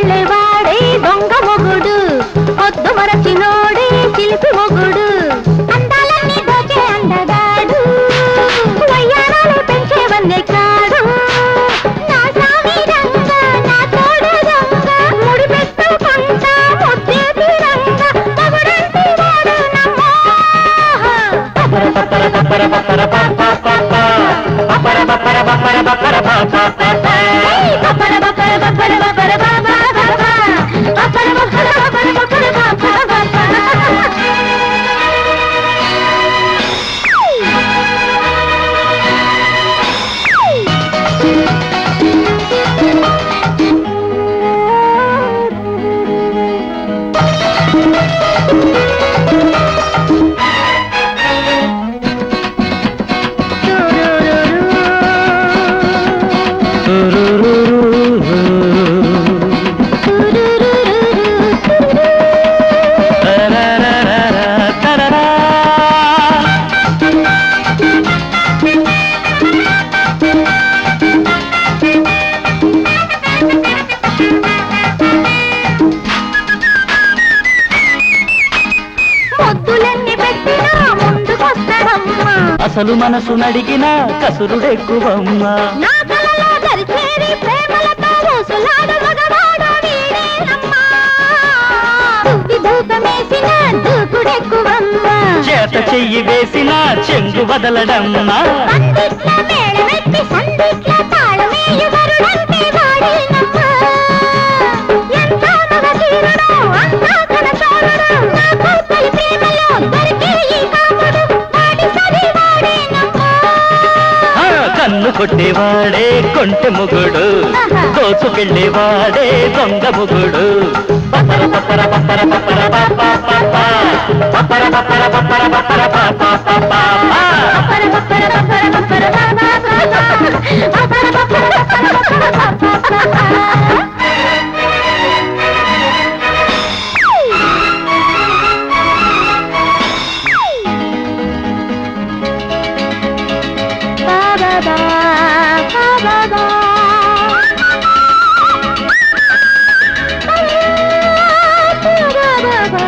దోచుకెళ్ళేవాడే దొంగ మొగుడు పొద్దు మరచినోడే చిలిపి మొగుడు అందాలన్నీ దోచే అందగాడు వయ్యారాలు పెంచే వన్నే కాడు నా సామి రంగ నా తోడు రంగ ముడి పెట్టుకుంటా ముద్దేది రంగ మొగుడంటే వాడు నమ్మో పొద్దులన్నీ పెట్టినా ముందుకొస్తాడమ్మా అసలు మనసు నడిగిన కసురుడెక్కువమ్మా నా కలలో దరిచేరి ప్రేమలతో ఊసులాడు మగవాడు వీడేనమ్మా దువ్వి దూకమేసిన దూకుడెక్కువమ్మా చేత చెయ్యి వేసిన చెంగు వదలడమ్మా సందిట్ల మేళమెత్తి సందిట్ల తాళమేయుగరుడంటే వాడేనమ్మా ఎంత మగధీరుడు అంతా తన చోరుడు నాకు తొలి ప్రేమలో దొరికే ఈ కాముడు వాడి సరి వాడేనమ్మా ఆ, కన్ను కొట్టేవాడే కొంటె మొగుడు దోచుకెళ్ళేవాడే దొంగ మొగుడు పప్పర పప్పర పప్పర పప్పర పాప పాప. పప్పర పప్పర పప్పర పప్పర పాప పాప. అపర బపర బపర బపర బాబా బాబా. అపర బపర బపర బపర బాబా బాబా. బాబా బా, బాబా బా. బాబా బా.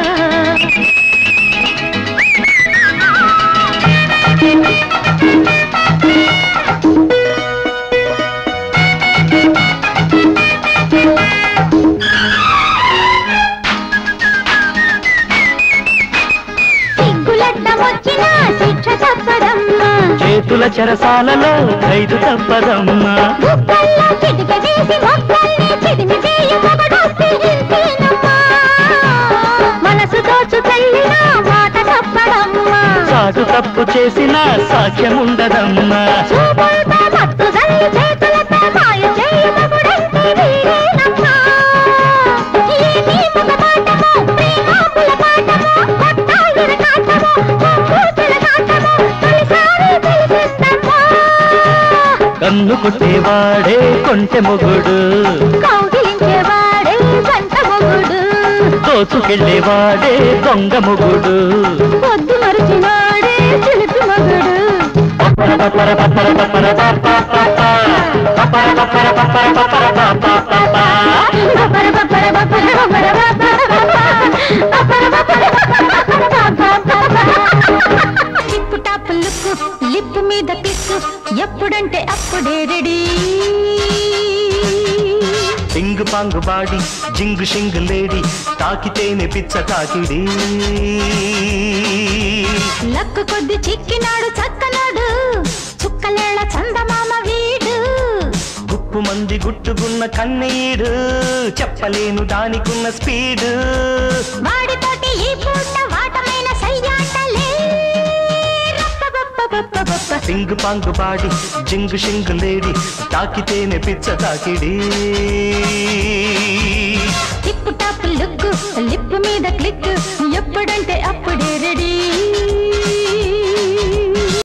సిగ్గులడ్డమొచ్చినా శిక్ష తప్పదమ్మా చేతుల చెరసాలలో ఖైదు తప్పదమ్మా బుక్కల్లో చిటిక వేసి మొక్కల్ని చిదిమి వేయి మొగడొస్తే ఇంతేనమ్మా మనసు దోచుకెళ్ళినా మాట తప్పదమ్మా సాగు తప్పు చేసిన సాక్ష్యముండదమ్మా చూపులతో మత్తు జల్లి చేతులతో మాయ చేయి మొగుడంటే వీడేనమ్మా ఏమీ మగమాటమో ప్రేమాపుల పాటమో కొట్టాలిన కాటమో కూతుల కాటమో తొలిసారి తెలిసిస్తమ్మా కన్ను కొట్టేవాడే కొంటె మొగుడు కౌగిలించేవాడే జంట మొగుడు దోచుకెళ్ళేవాడే దొంగ మొగుడు పొద్దు మరిచినాడే చిలిపి మగుడు పప్పర పప్పర పప్పర పప్పర పాప పాప. పప్పర పప్పర పప్పర పప్పర పాప పాప. బపర బపర బపర బపర బపర బపర టిప్పు టాప్ లుక్కు లిప్పు మీద పిక్కు ఎప్పుడంటే అప్పుడే రెడీ పింగు పాంగు బాడి జింగు షింగు లేడి తాకితేనే పిచ్చ తాకిడి లక్కు కొద్ది చిక్కినాడు చక్కనాడు చుక్కలేళ చందమామ వీడు గుప్పు మంది గుట్టుకున్న కన్నీడు చెప్పలేను దానికున్న స్పీడు వాడితోటి ఈ పూట వాటమైన సయ్యాటలే రప్పబప్పబప్పబప్ప. పింగు పాంగు బాడి జింగు షింగు లేడి తాకితేనే పిచ్చ తాకిడి టిప్పు టాప్ లుక్కు లిప్పు మీద క్లిక్ ఎప్పుడంటే అప్పుడే రెడీ